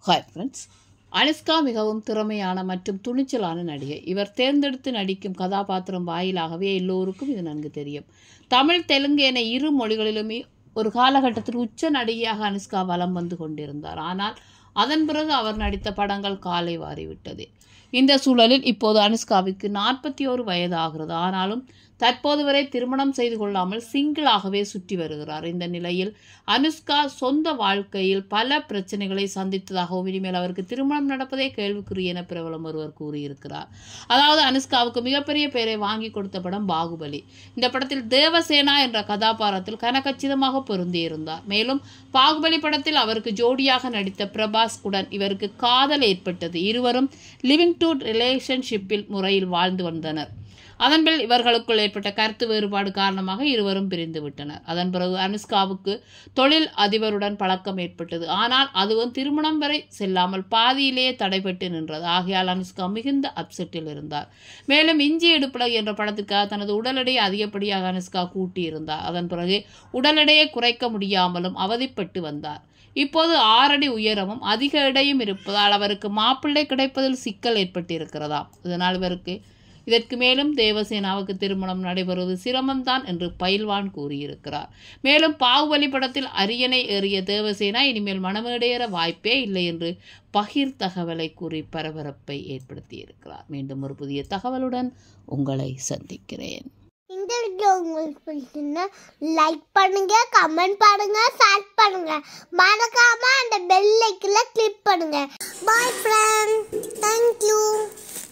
hi friends Anushka மிகவும் திறமையான மற்றும் துணிச்சலான நடிகை இவர் தேர்ந்தெடுத்து நடிக்கும் கதாபாத்திரம் வாயிலாகவே எல்லோருக்கும் இது நன்கு தெரியும் தமிழ் தெலுங்கு என இரு மொழிகளிலுமே ஒரு காலகட்டத்தில் உச்ச நடிகையாக அனுஷ்கா வலம் வந்து கொண்டிருந்தார் ஆனால் அதன் பிறகு அவர் நடித்த படங்கள் காலை வாரிவிட்டது இந்த சூழலில் இப்போது அனுஷ்காவுக்கு நாற்பத்தி ஓரு வயது ஆகிறது ஆனாலும் தற்போது வரை திருமணம் செய்து கொள்ளாமல் சிங்கிளாகவே சுற்றி வருகிறார் இந்த நிலையில் அனுஷ்கா சொந்த வாழ்க்கையில் பல பிரச்சனைகளை சந்தித்ததாகவும் இனிமேல் அவருக்கு திருமணம் நடப்பதே கேள்விக்குறி என பிரபலம் ஒருவர் கூறியிருக்கிறார் அதாவது அனுஷ்காவுக்கு மிகப்பெரிய பெயரை வாங்கி கொடுத்த படம் பாகுபலி இந்த படத்தில் தேவசேனா என்ற கதாபாத்திரத்தில் கனகச்சிதமாக பொருந்தியிருந்தார் மேலும் பாகுபலி படத்தில் அவருக்கு ஜோடியாக நடித்த பிரபாஸ் உடன் இவருக்கு காதல் ஏற்பட்டது இருவரும் லிவிங் டு ரிலேஷன்ஷிப்பில் முறையில் வாழ்ந்து வந்தனர் அதன் பின் இவர்களுக்குள் ஏற்பட்ட கருத்து வேறுபாடு காரணமாக இருவரும் பிரிந்து விட்டனர் அதன் பிறகு அனுஷ்காவுக்கு தொழில் அதிபருடன் பழக்கம் ஏற்பட்டது ஆனால் அதுவும் திருமணம் வரை செல்லாமல் பாதியிலேயே தடைபட்டு நின்றது ஆகையால் அனுஷ்கா மிகுந்த அப்செட்டில் இருந்தார் மேலும் இஞ்சி எடுப்படை என்ற படத்துக்காக தனது உடல் எடையை அதிகப்படியாக அனுஷ்கா கூட்டியிருந்தார் அதன் பிறகு உடல் எடையை குறைக்க முடியாமலும் அவதிப்பட்டு வந்தார் இப்போது ஆறடி உயரமும் அதிக எடையும் இருப்பதால் அவருக்கு மாப்பிள்ளை கிடைப்பதில் சிக்கல் ஏற்பட்டிருக்கிறதாம் இதனால் இவருக்கு இதற்கு மேலும் தேவசேனாவுக்கு திருமணம் நடைபெறுவது சிரமம்தான் என்று பயில்வான் கூறியிருக்கிறார் மேலும் பாகுபலி படத்தில் அரியணை ஏறிய தேவசேனா இனிமேல் மனமேடையேற வாய்ப்பே இல்லை என்று பகிர் தகவலை கூறி பரபரப்பை ஏற்படுத்தியிருக்கிறார் மீண்டும் ஒரு புதிய தகவலுடன் உங்களை சந்திக்கிறேன் இந்த வீடியோ உங்களுக்கு பிடிச்சிருந்தா லைக் பண்ணுங்க கமெண்ட் பண்ணுங்க ஷேர் பண்ணுங்க மறக்காம அந்த பெல் ஐக்கன்ல கிளிக் பண்ணுங்க பாய் ஃப்ரெண்ட் தேங்க்யூ